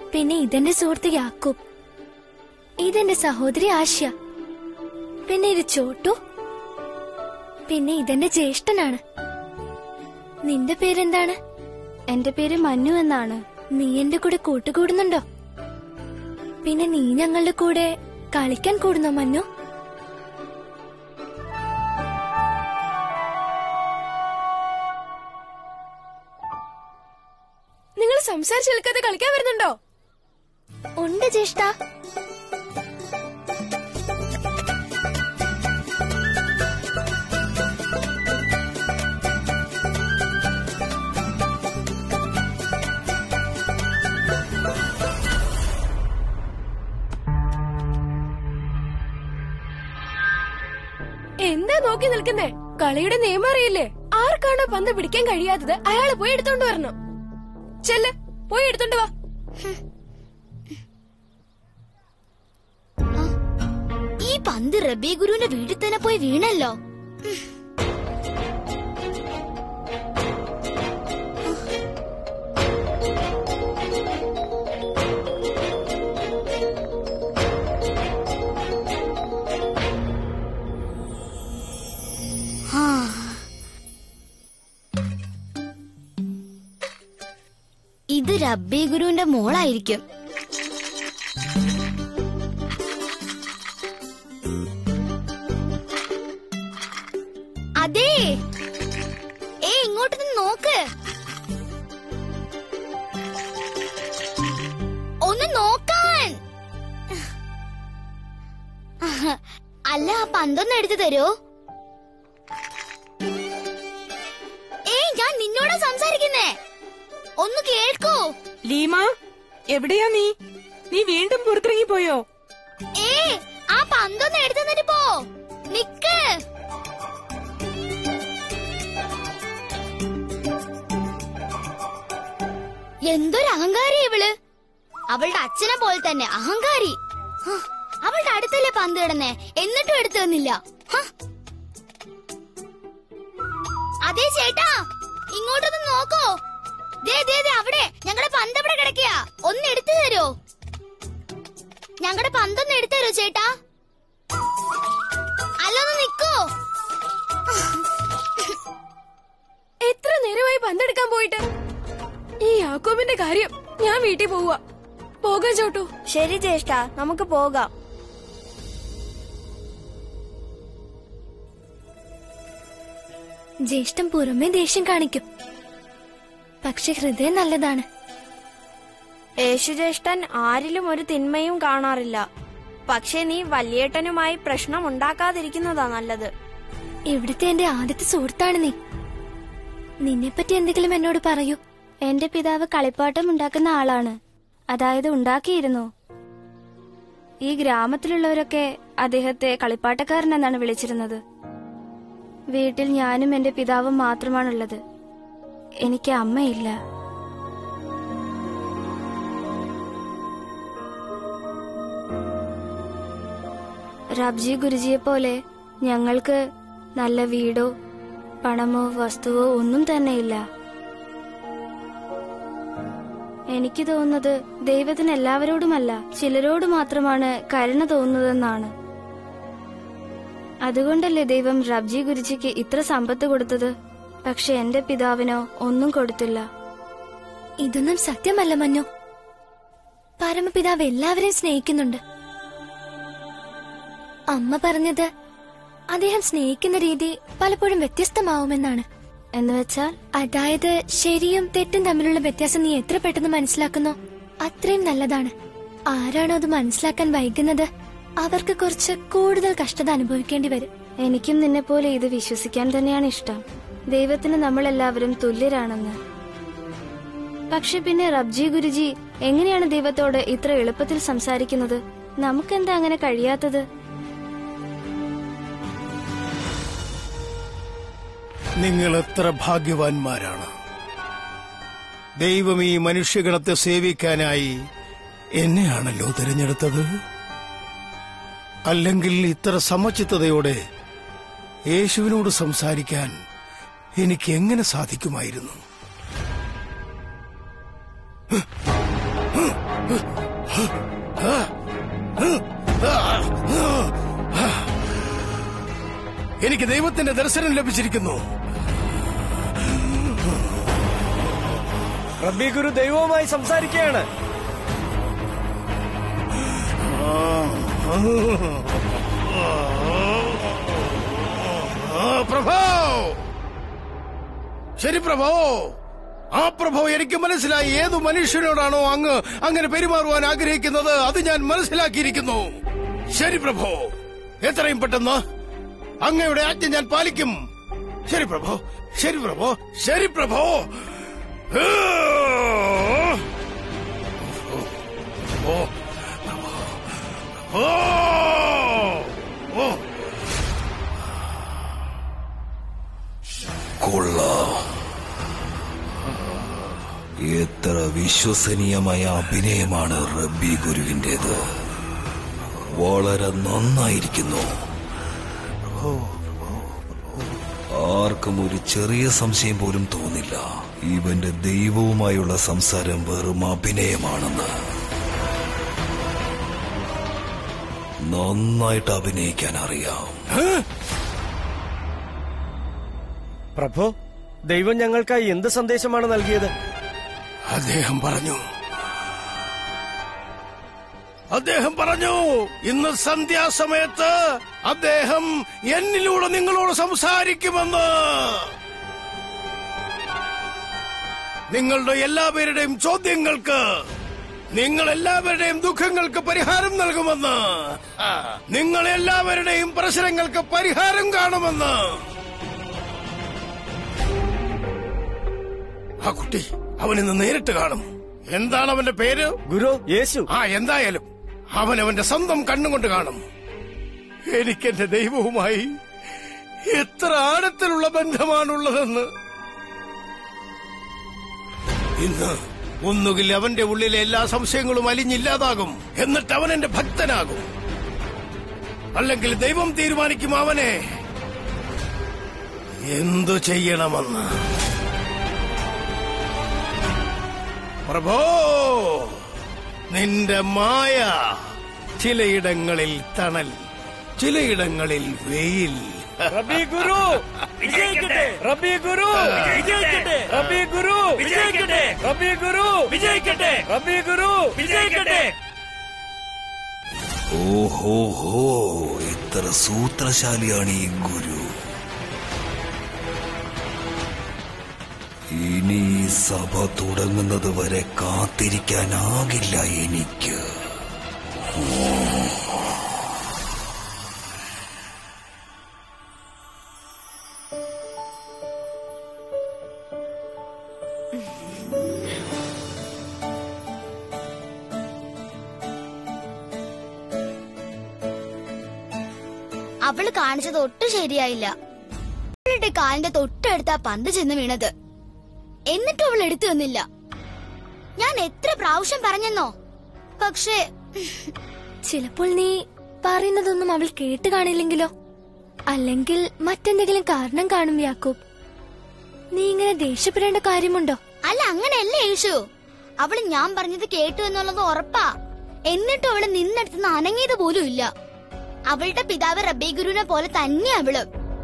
പിന്നെ ഇതെന്റെ സുഹൃത്ത് യാക്കൂബ് ഇതെന്റെ സഹോദരി ആശ്യ പിന്നെ ഇത് ചോട്ടു പിന്നെ ഇതെന്റെ ജ്യേഷ്ഠനാണ് നിന്റെ പേരെന്താണ് എന്റെ പേര് മന്നു എന്നാണ് നീ എന്റെ കൂടെ കൂട്ടുകൂടുന്നുണ്ടോ പിന്നെ നീ ഞങ്ങളുടെ കൂടെ കളിക്കാൻ കൂടുന്നോ മന്നു നിങ്ങൾ സംസാരിച്ച് നിൽക്കാതെ കളിക്കാൻ വരുന്നുണ്ടോ ഉണ്ട് ജ്യേഷ്ഠ എന്താ നോക്കി നിൽക്കുന്നേ കളിയുടെ നിയമം അറിയില്ലേ ആർക്കാണോ പന്ത് പിടിക്കാൻ കഴിയാത്തത് അയാളെ പോയി എടുത്തോണ്ട് വരണം ചെല്ല് പോയി എടുത്തോണ്ട് വാ ഈ പന്ത് റബി ഗുരുവിന്റെ വീട്ടിൽ തന്നെ പോയി വീണല്ലോ ആ. ഇത് റബ്ബി ഗുരുവിന്റെ മോളായിരിക്കും അതെ ഏ ഇങ്ങോട്ട് നിന്ന് നോക്ക് ഒന്ന് നോക്കാൻ അല്ല ആ പന്തൊന്ന് എടുത്തു തരോ ഏയ് ഞാൻ നിന്നോടാ സംസാരിക്കുന്നേ ഒന്ന് കേൾക്കൂ ലീമ എവിടെയാ നീ നീ വീണ്ടും പുറത്തിറങ്ങി പോയോ ഏ ആ പന്തൊന്ന് എടുത്തു തന്നിട്ട് പോ നിക്ക് എന്തൊരു അഹങ്കാരി ഇവള് അവളുടെ അച്ഛനെ പോലെ തന്നെ അഹങ്കാരി ഹ, അവളുടെ അടുത്തല്ലേ പന്ത് കിടന്നേ എന്നിട്ടും എടുത്തു തന്നില്ല ഹ. അതെ ചേട്ടാ ഇങ്ങോട്ടൊന്ന് നോക്കോ ദേ ദേ ദേ അവിടെ ഞങ്ങളുടെ പന്ത് അവിടെ കിടക്കയാ ഒന്ന് എടുത്തു തരോ ഞങ്ങളുടെ പന്തൊന്ന് എടുത്തു തരോ ചേട്ടാ അല്ലൊന്ന് നിക്കോ എത്ര നേരമായി പന്തെടുക്കാൻ പോയിട്ട് ഈ യാക്കോബിന്റെ കാര്യം ഞാൻ വീട്ടിൽ പോവുക പോകാ ചോട്ടു ശരി ജ്യേഷ്ഠ നമുക്ക് പോകാം ജ്യേഷ്ഠം പുറമേ ദേഷ്യം കാണിക്കും പക്ഷെ ഹൃദയം നല്ലതാണ് യേശുജ്യേഷ്ഠൻ ആരിലും ഒരു തിന്മയും കാണാറില്ല പക്ഷെ നീ വലിയേട്ടനുമായി പ്രശ്നം ഉണ്ടാക്കാതിരിക്കുന്നതാ നല്ലത് ഇവിടുത്തെ എന്റെ ആദ്യത്തെ സുഹൃത്താണ് നീ നിന്നെപ്പറ്റി എന്തെങ്കിലും എന്നോട് പറയൂ എന്റെ പിതാവ് കളിപ്പാട്ടം ഉണ്ടാക്കുന്ന ആളാണ് അതായത് ഉണ്ടാക്കിയിരുന്നു ഈ ഗ്രാമത്തിലുള്ളവരൊക്കെ അദ്ദേഹത്തെ കളിപ്പാട്ടക്കാരൻ എന്നാണ് വിളിച്ചിരുന്നത് വീട്ടിൽ ഞാനും എന്റെ പിതാവും മാത്രമാണുള്ളത് എനിക്ക് അമ്മയില്ല റബ്ജി ഗുരുജിയെ പോലെ ഞങ്ങൾക്ക് നല്ല വീടോ പണമോ വസ്തുവോ ഒന്നും തന്നെയില്ല എനിക്ക് തോന്നുന്നത് ദൈവത്തിന് എല്ലാവരോടുമല്ല ചിലരോട് മാത്രമാണ് കരുണ തോന്നുന്നതെന്നാണ് അതുകൊണ്ടല്ലേ ദൈവം റബ്ജി ഗുരുജിക്ക് ഇത്ര സമ്പത്ത് കൊടുത്തത് പക്ഷെ എന്റെ പിതാവിനോ ഒന്നും കൊടുത്തില്ല ഇതൊന്നും സത്യമല്ല മന്നു പരമപിതാവ് എല്ലാവരെയും സ്നേഹിക്കുന്നുണ്ട് അമ്മ പറഞ്ഞത് അദ്ദേഹം സ്നേഹിക്കുന്ന രീതി പലപ്പോഴും വ്യത്യസ്തമാവുമെന്നാണ് എന്ന് വെച്ചാൽ അതായത് ശരിയും തെറ്റും തമ്മിലുള്ള വ്യത്യാസം നീ എത്ര പെട്ടെന്ന് മനസ്സിലാക്കുന്നോ അത്രയും നല്ലതാണ് ആരാണോ അത് മനസ്സിലാക്കാൻ വൈകുന്നത് അവർക്ക് കുറച്ച് കൂടുതൽ കഷ്ടത അനുഭവിക്കേണ്ടി വരും എനിക്കും നിന്നെ പോലെ ഇത് വിശ്വസിക്കാൻ തന്നെയാണ് ഇഷ്ടം ദൈവത്തിന് നമ്മളെല്ലാവരും തുല്യരാണെന്ന് പക്ഷെ പിന്നെ റബ്ജി ഗുരുജി എങ്ങനെയാണ് ദൈവത്തോട് ഇത്ര എളുപ്പത്തിൽ സംസാരിക്കുന്നത് നമുക്കെന്താ അങ്ങനെ കഴിയാത്തത് നിങ്ങൾ എത്ര ഭാഗ്യവാന്മാരാണ് ദൈവം ഈ മനുഷ്യഗണത്തെ സേവിക്കാനായി എന്നെയാണല്ലോ തിരഞ്ഞെടുത്തത് അല്ലെങ്കിൽ ഇത്ര സമചിത്തതയോടെ യേശുവിനോട് സംസാരിക്കാൻ എനിക്ക് എങ്ങനെ സാധിക്കുമായിരുന്നു എനിക്ക് ദൈവത്തിന്റെ ദർശനം ലഭിച്ചിരിക്കുന്നു റബ്ബി ഗുരു ദൈവവുമായി സംസാരിക്കുകയാണ് ആ, പ്രഭോ ശരി പ്രഭോ ആ പ്രഭോ എനിക്ക് മനസ്സിലായി ഏതു മനുഷ്യനോടാണോ അങ്ങ് അങ്ങനെ പെരുമാറുവാൻ ആഗ്രഹിക്കുന്നത് അത് ഞാൻ മനസ്സിലാക്കിയിരിക്കുന്നു ശരി പ്രഭോ എത്രയും പെട്ടെന്ന് അങ്ങയുടെ ആജ്ഞ ഞാൻ പാലിക്കും ശരി പ്രഭോ ശരി പ്രഭോ ശരി പ്രഭോ ഏ! ഓ ഓ ഓ കൊള്ളാം എത്ര വിശ്വസനീയമായ അഭിനയമാണ് റബ്ബി ഗുരുവിന്റേത് വളരെ നന്നായിരിക്കുന്നു ആർക്കും ഒരു ചെറിയ സംശയം പോലും തോന്നില്ല ഇവന്റെ ദൈവവുമായുള്ള സംസാരം വെറും അഭിനയമാണെന്ന് നന്നായിട്ട് അഭിനയിക്കാൻ അറിയാം പ്രഭു ദൈവം ഞങ്ങൾക്കായി എന്ത് സന്ദേശമാണ് നൽകിയത് അദ്ദേഹം പറഞ്ഞു അദ്ദേഹം പറഞ്ഞു ഇന്ന് സന്ധ്യാസമയത്ത് അദ്ദേഹം എന്നിലൂടെ നിങ്ങളോട് സംസാരിക്കുമെന്ന് നിങ്ങളുടെ എല്ലാവരുടെയും ചോദ്യങ്ങൾക്ക് നിങ്ങൾ എല്ലാവരുടെയും ദുഃഖങ്ങൾക്ക് പരിഹാരം നൽകുമെന്ന് ആ, നിങ്ങൾ എല്ലാവരുടെയും പ്രശ്നങ്ങൾക്ക് പരിഹാരം കാണുമെന്ന് ആ കുട്ടി അവനിന്ന് നേരിട്ട് കാണും എന്താണ് അവന്റെ പേര് ഗുരു യേശു ആ എന്തായാലും അവൻ അവന്റെ സ്വന്തം കണ്ണുകൊണ്ട് കാണും എനിക്കെന്റെ ദൈവവുമായി എത്ര ആഴത്തിലുള്ള ബന്ധമാണുള്ളതെന്ന് ഇന്ന് ഒന്നുകിൽ അവന്റെ ഉള്ളിലെ എല്ലാ സംശയങ്ങളും അലിഞ്ഞില്ലാതാകും എന്നിട്ട് അവൻ എന്റെ ഭക്തനാകും അല്ലെങ്കിൽ ദൈവം തീരുമാനിക്കും അവനെ എന്തു ചെയ്യണമെന്ന് പ്രഭോ നിന്റെ മായ ചിലയിടങ്ങളിൽ തണൽ ചിലയിടങ്ങളിൽ വെയിൽ റബ്ബി ഗുരു വിജയിക്കട്ടെ റബ്ബി ഗുരു വിജയിക്കട്ടെ റബ്ബി ഗുരു വിജയിക്കട്ടെ റബ്ബി ഗുരു വിജയിക്കട്ടെ റബ്ബി ഗുരു വിജയിക്കട്ടെ ഓഹോ ഹോ എത്ര സൂത്രശാലിയാണ് ഈ ഗുരു ഇനി ഈ സഭ തുടങ്ങുന്നത് വരെ കാത്തിരിക്കാനാകില്ല എനിക്ക് അവള് കാണിച്ചത് ഒട്ടും ശരിയായില്ല അവളുടെ കാലിന്റെ തൊട്ടടുത്താ പന്ത് ചെന്ന് വീണത് എന്നിട്ടും അവൾ എടുത്തു വന്നില്ല ഞാൻ എത്ര പ്രാവശ്യം പറഞ്ഞെന്നോ പക്ഷേ ചിലപ്പോൾ നീ പറയുന്നതൊന്നും അവൾ കേട്ട് കാണില്ലെങ്കിലോ അല്ലെങ്കിൽ മറ്റെന്തെങ്കിലും കാരണം കാണും യാക്കോബ് നീ ഇങ്ങനെ ദേഷ്യപ്പെടേണ്ട കാര്യമുണ്ടോ അല്ല അങ്ങനെയല്ല യേശു അവള് ഞാൻ പറഞ്ഞത് കേട്ടു എന്നുള്ളത് ഉറപ്പാ എന്നിട്ടും അവള് നിന്നെടുത്തുനിന്ന് അനങ്ങിയത് പോലും ഇല്ല അവളുടെ പിതാവ് റബ്ബി ഗുരുവിനെ പോലെ തന്നെ അവള്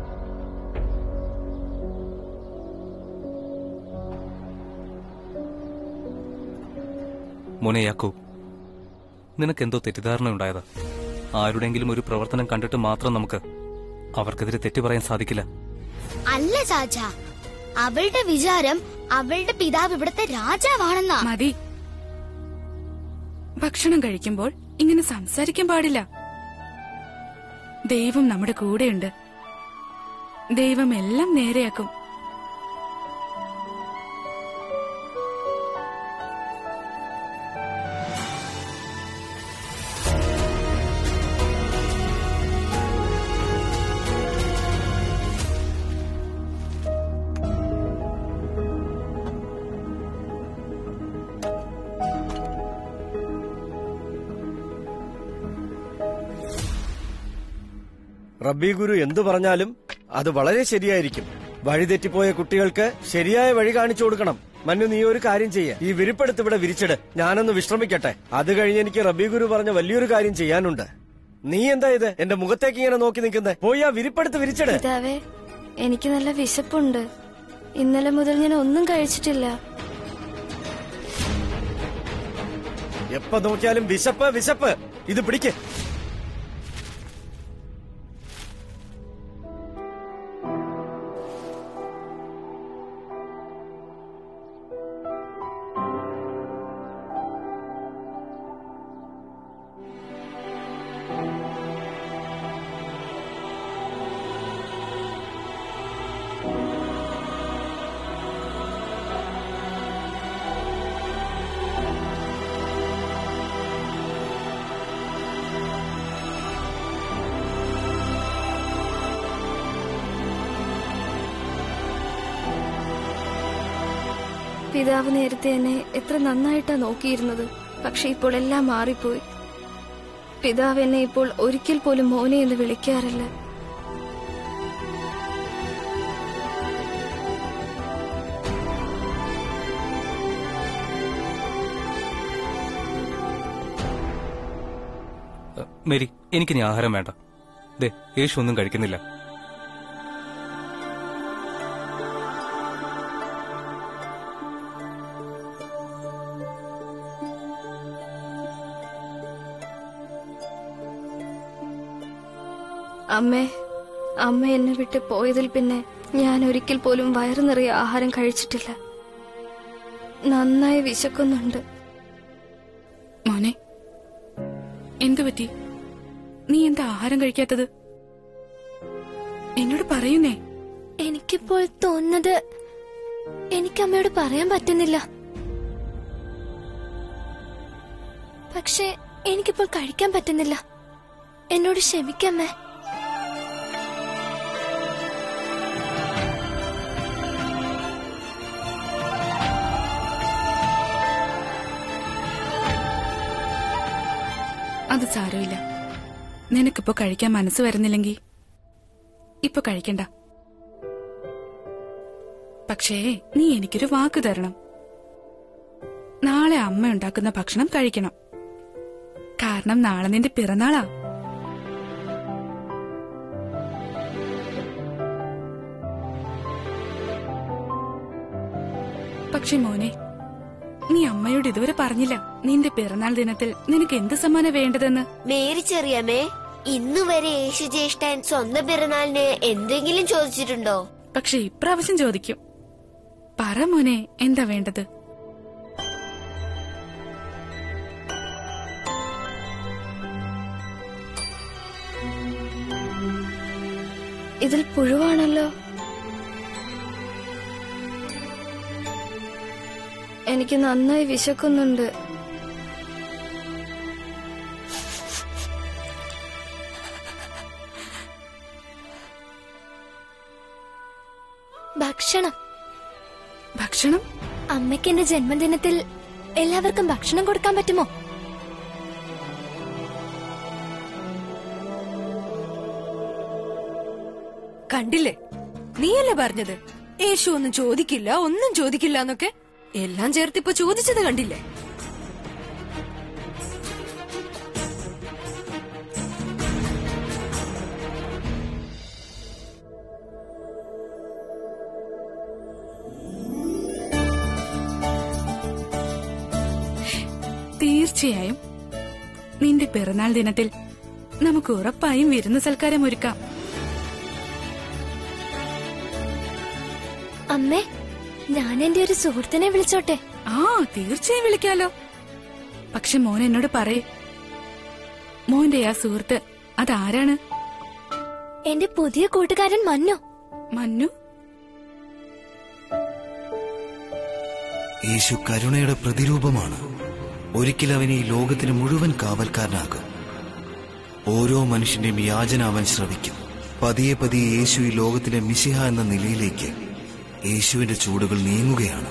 മോനെ യാക്കോബ് നിനക്കെന്തോ തെറ്റിദ്ധാരണ ഉണ്ടായതാ ആരുടെങ്കിലും ഒരു പ്രവർത്തനം കണ്ടിട്ട് മാത്രം നമുക്ക് അവർക്കെതിരെ തെറ്റു പറയാൻ സാധിക്കില്ല അല്ല ചാച്ച അവളുടെ വിചാരം അവളുടെ പിതാവ് ഇവിടുത്തെ രാജാവാണെന്നാ മതി ഭക്ഷണം കഴിക്കുമ്പോൾ ഇങ്ങനെ സംസാരിക്കാൻ പാടില്ല ദൈവം നമ്മുടെ കൂടെയുണ്ട് ദൈവം എല്ലാം നേരെയാക്കും റബ്ബി ഗുരു എന്തു പറഞ്ഞാലും അത് വളരെ ശരിയായിരിക്കും വഴിതെറ്റിപ്പോയ കുട്ടികൾക്ക് ശരിയായ വഴി കാണിച്ചു കൊടുക്കണം മന്നു നീ ഒരു കാര്യം ചെയ്യ ഈ വിരിപ്പെടുത്ത് ഇവിടെ വിരിച്ചിട് ഞാനൊന്ന് വിശ്രമിക്കട്ടെ അത് കഴിഞ്ഞ് എനിക്ക് റബി ഗുരു പറഞ്ഞ വലിയൊരു കാര്യം ചെയ്യാനുണ്ട് നീ എന്താ ഇത് എന്റെ മുഖത്തേക്ക് ഇങ്ങനെ നോക്കി നിൽക്കുന്നേ പോയി ആ വിരിപ്പെടുത്ത് വിരിച്ചിട് പിതാവേ എനിക്ക് നല്ല വിശപ്പുണ്ട് ഇന്നലെ മുതൽ ഞാൻ ഒന്നും കഴിച്ചിട്ടില്ല എപ്പോ നോക്കിയാലും വിശപ്പ് വിശപ്പ് ഇത് പിടിക്ക് പിതാവ് നേരത്തെ എന്നെ എത്ര നന്നായിട്ടാ നോക്കിയിരുന്നത് പക്ഷെ ഇപ്പോൾ എല്ലാം മാറിപ്പോയി പിതാവ് എന്നെ ഇപ്പോൾ ഒരിക്കൽ പോലും മോനെ എന്ന് വിളിക്കാറില്ല അഹ് മേരി എനിക്കിനി ആഹാരം വേണ്ട ദേ യേശു ഒന്നും കഴിക്കുന്നില്ല അമ്മേ അമ്മ എന്നെ വിട്ട് പോയതിൽ പിന്നെ ഞാൻ ഒരിക്കൽ പോലും വയറു നിറയെ ആഹാരം കഴിച്ചിട്ടില്ല നന്നായി വിശക്കുന്നുണ്ട് മോനെ എന്തു പറ്റി നീ എന്താ ആഹാരം കഴിക്കാത്തത് എന്നോട് പറയുന്നേ എനിക്കിപ്പോൾ തോന്നുന്നത് എനിക്ക് അമ്മയോട് പറയാൻ പറ്റുന്നില്ല പക്ഷെ എനിക്കിപ്പോൾ കഴിക്കാൻ പറ്റുന്നില്ല എന്നോട് ക്ഷമിക്കമ്മേ അത് സാരമില്ല നിനക്കിപ്പോ കഴിക്കാൻ മനസ്സ് വരുന്നില്ലെങ്കിൽ ഇപ്പൊ കഴിക്കണ്ട പക്ഷേ നീ എനിക്കൊരു വാക്ക് തരണം നാളെ അമ്മ ഉണ്ടാക്കുന്ന ഭക്ഷണം കഴിക്കണം കാരണം നാളെ നിന്റെ പിറന്നാളാ പക്ഷെ മോനെ നീ അമ്മയോട് ഇതുവരെ പറഞ്ഞില്ല നിന്റെ പിറന്നാൾ ദിനത്തിൽ നിനക്ക് എന്ത് സമ്മാനം വേണ്ടതെന്ന് മേരി ചെറിയമ്മേ ഇന്നുവരെ യേശു ജ്യേഷ്ഠൻ സ്വന്തം പിറന്നാളിന് എന്തെങ്കിലും ചോദിച്ചിട്ടുണ്ടോ പക്ഷെ ഇപ്രാവശ്യം ചോദിക്കും പറ മോനെ എന്താ വേണ്ടത് ഇതിൽ പുഴുവാണല്ലോ എനിക്ക് നന്നായി വിശക്കുന്നുണ്ട് ഭക്ഷണം ഭക്ഷണം അമ്മയ്ക്ക് എന്റെ ജന്മദിനത്തിൽ എല്ലാവർക്കും ഭക്ഷണം കൊടുക്കാൻ പറ്റുമോ കണ്ടില്ലേ നീയല്ലേ പറഞ്ഞത് യേശു ഒന്നും ചോദിക്കില്ല ഒന്നും ചോദിക്കില്ല എന്നൊക്കെ എല്ലാം ചേർത്ത് ഇപ്പൊ ചോദിച്ചത് കണ്ടില്ലേ തീർച്ചയായും നിന്റെ പിറന്നാൾ ദിനത്തിൽ നമുക്ക് ഉറപ്പായും വിരുന്ന് സൽക്കാരം ഒരുക്കാം അമ്മേ ഞാൻ എന്റെ ഒരു സുഹൃത്തിനെ വിളിച്ചോട്ടെ ആ തീർച്ചയായും വിളിക്കാലോ പക്ഷെ മോൻ എന്നോട് പറയേ മോന്റെ ആ സുഹൃത്ത് അതാരാണ് എന്റെ പുതിയ കൂട്ടുകാരൻ മന്നു മന്നു യേശു കരുണയുടെ പ്രതിരൂപമാണ് ഒരിക്കൽ അവൻ ഈ ലോകത്തിന് മുഴുവൻ കാവൽക്കാരനാകും ഓരോ മനുഷ്യന്റെയും യാചന അവൻ ശ്രവിക്കും പതിയെ പതിയെ യേശു ഈ ലോകത്തിലെ മിശിഹ എന്ന നിലയിലേക്ക് യേശുവിന്റെ ചൂടുകൾ നീങ്ങുകയാണ്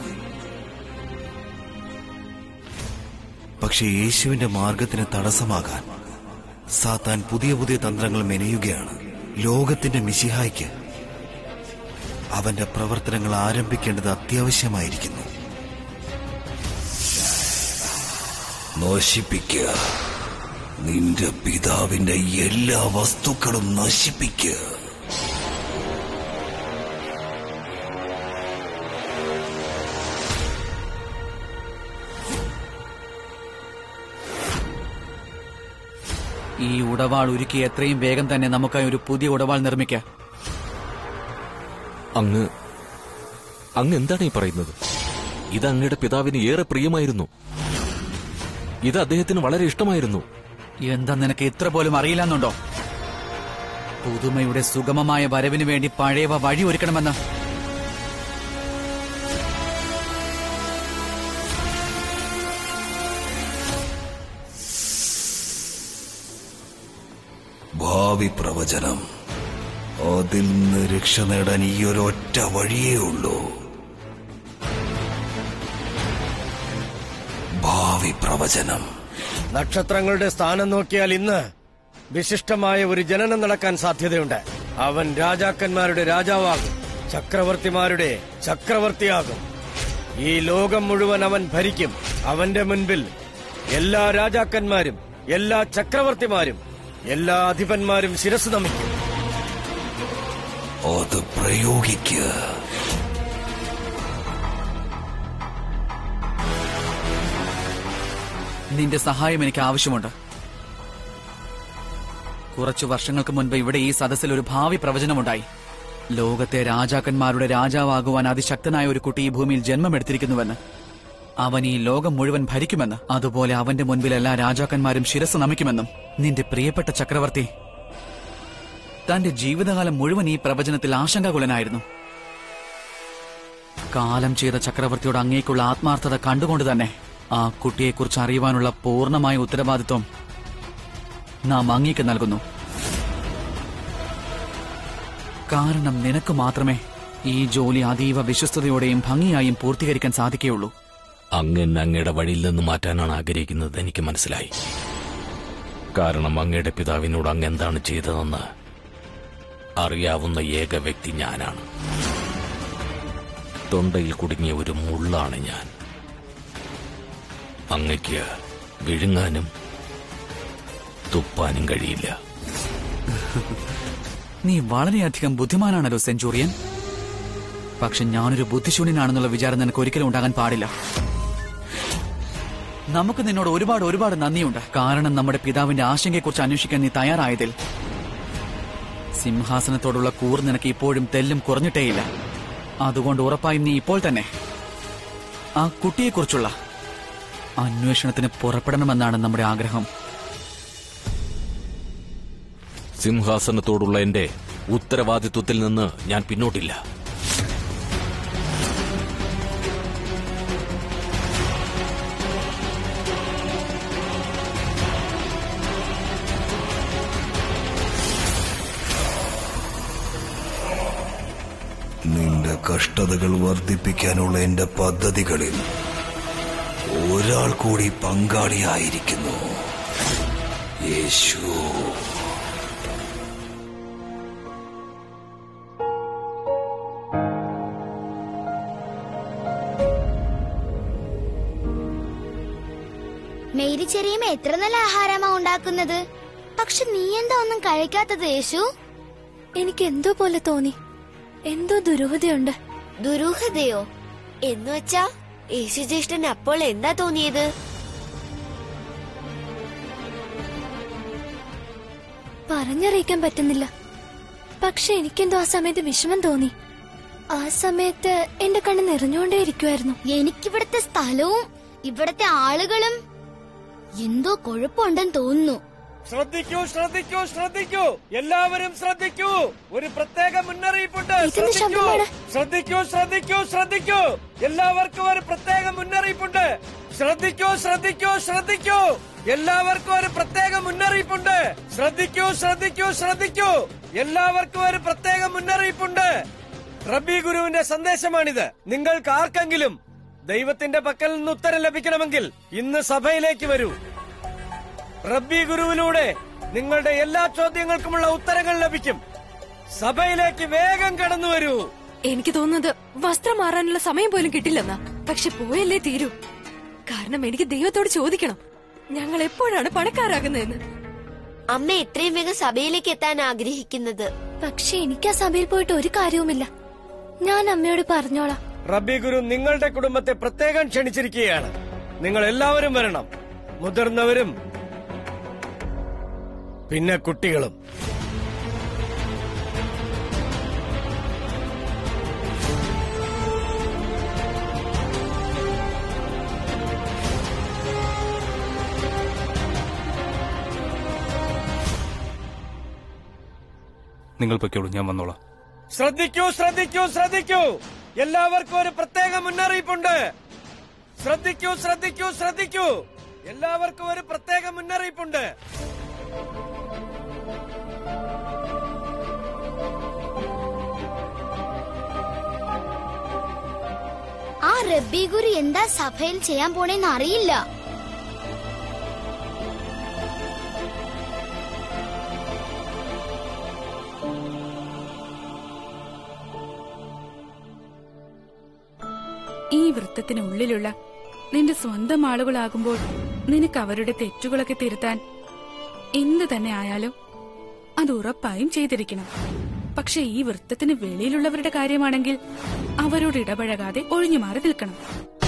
പക്ഷെ യേശുവിന്റെ മാർഗത്തിന് തടസ്സമാകാൻ സാത്താൻ പുതിയ പുതിയ തന്ത്രങ്ങൾ മെനയുകയാണ് ലോകത്തിന്റെ മിശിഹായ്ക്ക് അവന്റെ പ്രവർത്തനങ്ങൾ ആരംഭിക്കേണ്ടത് അത്യാവശ്യമായിരിക്കുന്നു നശിപ്പിക്കുക നിന്റെ പിതാവിന്റെ എല്ലാ വസ്തുക്കളും നശിപ്പിക്കുക ഈ ഉടവാൾ ഉരുക്കി എത്രയും വേഗം തന്നെ നമുക്കായി ഒരു പുതിയ ഉടവാൾ നിർമ്മിക്കാം അങ്ങ് അങ്ങ് എന്താണ് ഈ പറയുന്നത് ഇത് അങ്ങയുടെ പിതാവിന് ഏറെ പ്രിയമായിരുന്നു ഇത് അദ്ദേഹത്തിന് വളരെ ഇഷ്ടമായിരുന്നു എന്താ നിനക്ക് ഇത്ര പോലും അറിയില്ലെന്നുണ്ടോ പുതുമയുടെ സുഗമമായ വരവിന് വേണ്ടി പഴയവ വഴി ഒരുക്കണമെന്ന് ഭാവി പ്രവചനം അതിൽ നിന്ന് രക്ഷ നേടാൻ ഈ ഒരൊറ്റ വഴിയേ ഉള്ളൂ ഭാവി പ്രവചനം നക്ഷത്രങ്ങളുടെ സ്ഥാനം നോക്കിയാൽ ഇന്ന് വിശിഷ്ടമായ ഒരു ജനനം നടക്കാൻ സാധ്യതയുണ്ട് അവൻ രാജാക്കന്മാരുടെ രാജാവാകും ചക്രവർത്തിമാരുടെ ചക്രവർത്തിയാകും ഈ ലോകം മുഴുവൻ അവൻ ഭരിക്കും അവന്റെ മുൻപിൽ എല്ലാ രാജാക്കന്മാരും എല്ലാ ചക്രവർത്തിമാരും എല്ലാ അധിപന്മാരും ശിരസ് നമിക്കും അത് പ്രയോഗിക്കുക നിന്റെ സഹായം എനിക്ക് ആവശ്യമുണ്ട് കുറച്ചു വർഷങ്ങൾക്ക് മുൻപ് ഇവിടെ ഈ സദസ്സിൽ ഒരു ഭാവി പ്രവചനമുണ്ടായി ലോകത്തെ രാജാക്കന്മാരുടെ രാജാവാകുവാൻ അതിശക്തനായ ഒരു കുട്ടി ഈ ഭൂമിയിൽ ജന്മമെടുത്തിരിക്കുന്നുവെന്ന് അവൻ ഈ ലോകം മുഴുവൻ ഭരിക്കുമെന്ന് അതുപോലെ അവന്റെ മുൻപിൽ എല്ലാ രാജാക്കന്മാരും ശിരസ് നമിക്കുമെന്നും നിന്റെ പ്രിയപ്പെട്ട ചക്രവർത്തി തന്റെ ജീവിതകാലം മുഴുവൻ ഈ പ്രവചനത്തിൽ ആശങ്കാകുലനായിരുന്നു കാലം ചെയ്ത ചക്രവർത്തിയോട് അങ്ങേക്കുള്ള ആത്മാർത്ഥത കണ്ടുകൊണ്ട് തന്നെ ആ കുട്ടിയെക്കുറിച്ച് അറിയുവാനുള്ള പൂർണ്ണമായ ഉത്തരവാദിത്വം നാം അങ്ങേക്ക് നൽകുന്നു കാരണം നിനക്ക് മാത്രമേ ഈ ജോലി അതീവ വിശ്വസ്തയോടെയും ഭംഗിയായും പൂർത്തീകരിക്കാൻ സാധിക്കുകയുള്ളൂ അങ്ങ് എന്നെ അങ്ങയുടെ വഴിയിൽ നിന്ന് മാറ്റാനാണ് ആഗ്രഹിക്കുന്നത് എനിക്ക് മനസ്സിലായി കാരണം അങ്ങയുടെ പിതാവിനോട് അങ്ങ് എന്താണ് ചെയ്തതെന്ന് അറിയാവുന്ന ഏക വ്യക്തി ഞാനാണ് തൊണ്ടയിൽ കുടുങ്ങിയ ഒരു മുള്ളാണ് ഞാൻ അങ്ങയ്ക്ക് വിഴുങ്ങാനും തുപ്പാനും കഴിയില്ല നീ വളരെയധികം ബുദ്ധിമാനാണല്ലോ സെഞ്ചൂറിയൻ പക്ഷെ ഞാനൊരു ബുദ്ധിശൂന്യനാണെന്നുള്ള വിചാരം നിനക്ക് ഒരിക്കലും ഉണ്ടാകാൻ പാടില്ല നമുക്ക് നിന്നോട് ഒരുപാട് ഒരുപാട് നന്ദിയുണ്ട് കാരണം നമ്മുടെ പിതാവിന്റെ ആശങ്കയെക്കുറിച്ച് അന്വേഷിക്കാൻ നീ തയ്യാറായതിൽ സിംഹാസനത്തോടുള്ള കൂർ നിനക്ക് ഇപ്പോഴും തെല്ലും കുറഞ്ഞിട്ടേയില്ല അതുകൊണ്ട് ഉറപ്പായും നീ ഇപ്പോൾ തന്നെ ആ കുട്ടിയെക്കുറിച്ചുള്ള അന്വേഷണത്തിന് പുറപ്പെടണമെന്നാണ് നമ്മുടെ ആഗ്രഹം സിംഹാസനത്തോടുള്ള എന്റെ ഉത്തരവാദിത്വത്തിൽ നിന്ന് ഞാൻ പിന്നോട്ടില്ല നിന്റെ കഷ്ടതകൾ വർദ്ധിപ്പിക്കാനുള്ള എന്റെ പദ്ധതികളിൽ ഒരാൾ കൂടി പങ്കാളിയായിരിക്കുന്നു യേശു മേരി ചെറിയമ്മ എത്ര നല്ല ആഹാരമാ ഉണ്ടാക്കുന്നത് പക്ഷെ നീ എന്താ ഒന്നും കഴിക്കാത്തത് യേശു എനിക്ക് എന്തോ പോലെ തോന്നി എന്തോ ദുരൂഹതയുണ്ട് ദുരൂഹതയോ എന്നുവച്ചാ യേശുജ്യേഷ്ഠൻ അപ്പോൾ എന്താ തോന്നിയത് പറഞ്ഞറിയിക്കാൻ പറ്റുന്നില്ല പക്ഷെ എനിക്കെന്തോ ആ സമയത്ത് വിഷമം തോന്നി ആ സമയത്ത് എന്റെ കണ്ണ് നിറഞ്ഞുകൊണ്ടേയിരിക്കുമായിരുന്നു എനിക്കിവിടുത്തെ സ്ഥലവും ഇവിടത്തെ ആളുകളും എന്തോ കുഴപ്പമുണ്ടെന്ന് തോന്നുന്നു ശ്രദ്ധിക്കൂ ശ്രദ്ധിക്കൂ ശ്രദ്ധിക്കൂ എല്ലാവരും ശ്രദ്ധിക്കൂ ഒരു പ്രത്യേക മുന്നറിയിപ്പുണ്ട് ഇതെന്ത് ശ്രദ്ധിക്കൂ ശബ്ദമാണ്? ശ്രദ്ധിക്കൂ ശ്രദ്ധിക്കൂ ശ്രദ്ധിക്കൂ എല്ലാവർക്കും ഒരു പ്രത്യേക മുന്നറിയിപ്പുണ്ട് ശ്രദ്ധിക്കൂ ശ്രദ്ധിക്കൂ ശ്രദ്ധിക്കൂ എല്ലാവർക്കും ഒരു പ്രത്യേക മുന്നറിയിപ്പുണ്ട് ശ്രദ്ധിക്കൂ ശ്രദ്ധിക്കൂ ശ്രദ്ധിക്കൂ എല്ലാവർക്കും ഒരു പ്രത്യേക മുന്നറിയിപ്പുണ്ട് റബ്ബി ഗുരുവിന്റെ സന്ദേശമാണിത് നിങ്ങൾക്ക് ആർക്കെങ്കിലും ദൈവത്തിന്റെ പക്കൽ നിന്ന് ഉത്തരം ലഭിക്കണമെങ്കിൽ ഇന്ന് സഭയിലേക്ക് വരൂ റബ്ബി ഗുരുവിലൂടെ നിങ്ങളുടെ എല്ലാ ചോദ്യങ്ങൾക്കുമുള്ള ഉത്തരങ്ങൾ ലഭിക്കും സഭയിലേക്ക് വേഗം കടന്നു വരൂ എനിക്ക് തോന്നുന്നത് വസ്ത്രം മാറാനുള്ള സമയം പോലും കിട്ടില്ലെന്നാ പക്ഷെ പോയല്ലേ തീരൂ കാരണം എനിക്ക് ദൈവത്തോട് ചോദിക്കണം ഞങ്ങൾ എപ്പോഴാണ് പണക്കാരാകുന്നതെന്ന് അമ്മ എത്രയും വേഗം സഭയിലേക്ക് എത്താൻ ആഗ്രഹിക്കുന്നത് പക്ഷെ എനിക്ക് ആ സഭയിൽ പോയിട്ട് ഒരു കാര്യവുമില്ല ഞാൻ അമ്മയോട് പറഞ്ഞോളാം റബ്ബി ഗുരു നിങ്ങളുടെ കുടുംബത്തെ പ്രത്യേകം ക്ഷണിച്ചിരിക്കുകയാണ് നിങ്ങൾ എല്ലാവരും വരണം മുതിർന്നവരും പിന്നെ കുട്ടികളും നിങ്ങൾ പൊയ്ക്കോളൂ ഞാൻ വന്നോളാം ശ്രദ്ധിക്കൂ ശ്രദ്ധിക്കൂ ശ്രദ്ധിക്കൂ എല്ലാവർക്കും ഒരു പ്രത്യേക മുന്നറിയിപ്പുണ്ട് ശ്രദ്ധിക്കൂ ശ്രദ്ധിക്കൂ ശ്രദ്ധിക്കൂ എല്ലാവർക്കും ഒരു പ്രത്യേക മുന്നറിയിപ്പുണ്ട് ആ റബ്ബി ഗുരു എന്താ സഭയിൽ ചെയ്യാൻ പോണേന്ന് അറിയില്ല ഈ വൃത്തത്തിനുള്ളിലുള്ള നിന്റെ സ്വന്തം ആളുകളാകുമ്പോൾ നിനക്ക് അവരുടെ തെറ്റുകളൊക്കെ തിരുത്താൻ എന്തു തന്നെ ആയാലും അത് ഉറപ്പായും ചെയ്തിരിക്കണം പക്ഷെ ഈ വൃത്തത്തിന് വെളിയിലുള്ളവരുടെ കാര്യമാണെങ്കിൽ അവരോട് ഇടപഴകാതെ ഒഴിഞ്ഞു മാറി നിൽക്കണം